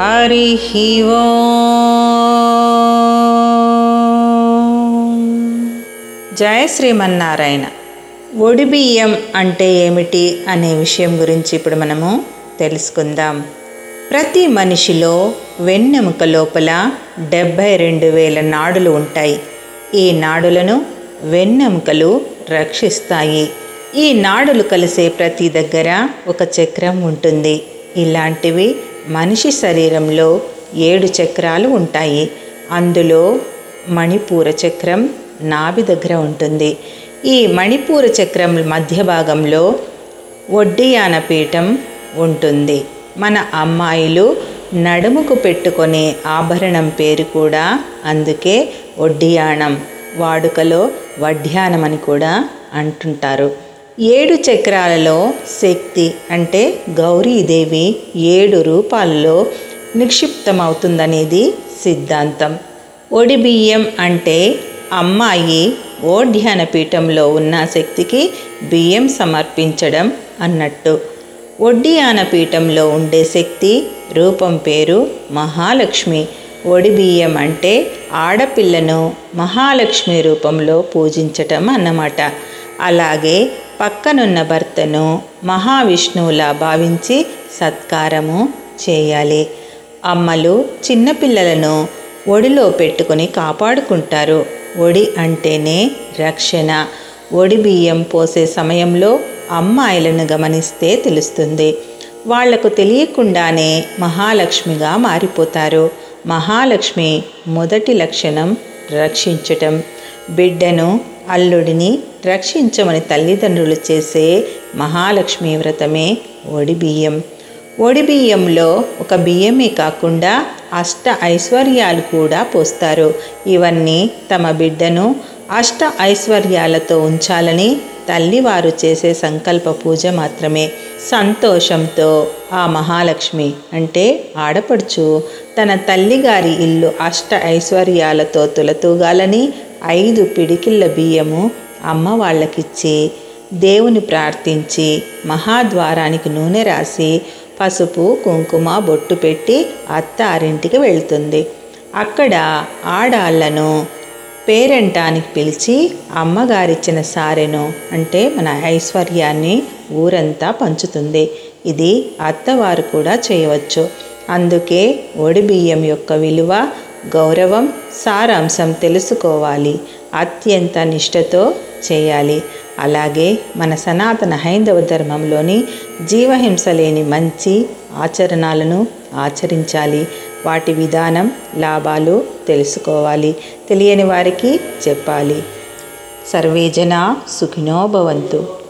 హరి జయ శ్రీమన్నారాయణ ఒడిబియ్యం అంటే ఏమిటి అనే విషయం గురించి ఇప్పుడు మనము తెలుసుకుందాం ప్రతి మనిషిలో వెన్నెముక లోపల డెబ్భై రెండు వేల నాడులు ఉంటాయి ఈ నాడులను వెన్నెముకలు రక్షిస్తాయి ఈ నాడులు కలిసే ప్రతి దగ్గర ఒక చక్రం ఉంటుంది ఇలాంటివి మనిషి శరీరంలో ఏడు చక్రాలు ఉంటాయి అందులో మణిపూర చక్రం నాభి దగ్గర ఉంటుంది ఈ మణిపూర చక్రం మధ్య భాగంలో ఒడ్డియాన పీఠం ఉంటుంది మన అమ్మాయిలు నడుముకు పెట్టుకునే ఆభరణం పేరు కూడా అందుకే ఒడ్డియాణం వాడుకలో వడ్డ్యానం అని కూడా అంటుంటారు ఏడు చక్రాలలో శక్తి అంటే గౌరీదేవి ఏడు రూపాల్లో నిక్షిప్తమవుతుందనేది సిద్ధాంతం ఒడిబియ్యం అంటే అమ్మాయి ఓఢ్యాన పీఠంలో ఉన్న శక్తికి బియ్యం సమర్పించడం అన్నట్టు ఒడ్డియాన పీఠంలో ఉండే శక్తి రూపం పేరు మహాలక్ష్మి ఒడిబియ్యం అంటే ఆడపిల్లను మహాలక్ష్మి రూపంలో పూజించటం అన్నమాట అలాగే పక్కనున్న భర్తను మహావిష్ణువులా భావించి సత్కారము చేయాలి అమ్మలు చిన్నపిల్లలను ఒడిలో పెట్టుకొని కాపాడుకుంటారు ఒడి అంటేనే రక్షణ ఒడి బియ్యం పోసే సమయంలో అమ్మాయిలను గమనిస్తే తెలుస్తుంది వాళ్లకు తెలియకుండానే మహాలక్ష్మిగా మారిపోతారు మహాలక్ష్మి మొదటి లక్షణం రక్షించటం బిడ్డను అల్లుడిని రక్షించమని తల్లిదండ్రులు చేసే మహాలక్ష్మి వ్రతమే ఒడి బియ్యం ఒడి బియ్యంలో ఒక బియ్యమే కాకుండా అష్ట ఐశ్వర్యాలు కూడా పోస్తారు ఇవన్నీ తమ బిడ్డను అష్ట ఐశ్వర్యాలతో ఉంచాలని తల్లివారు చేసే సంకల్ప పూజ మాత్రమే సంతోషంతో ఆ మహాలక్ష్మి అంటే ఆడపడుచు తన తల్లిగారి ఇల్లు అష్ట ఐశ్వర్యాలతో తులతూగాలని ఐదు పిడికిళ్ళ బియ్యము అమ్మ వాళ్ళకిచ్చి దేవుని ప్రార్థించి మహాద్వారానికి నూనె రాసి పసుపు కుంకుమ బొట్టు పెట్టి అత్తారింటికి వెళ్తుంది అక్కడ ఆడాళ్లను పేరెంటానికి పిలిచి అమ్మగారిచ్చిన సారెను అంటే మన ఐశ్వర్యాన్ని ఊరంతా పంచుతుంది ఇది అత్తవారు కూడా చేయవచ్చు అందుకే ఒడిబియ్యం యొక్క విలువ గౌరవం సారాంశం తెలుసుకోవాలి అత్యంత నిష్ఠతో చేయాలి అలాగే మన సనాతన హైందవ ధర్మంలోని జీవహింస లేని మంచి ఆచరణలను ఆచరించాలి వాటి విధానం లాభాలు తెలుసుకోవాలి తెలియని వారికి చెప్పాలి సర్వేజన సుఖినో భవంతు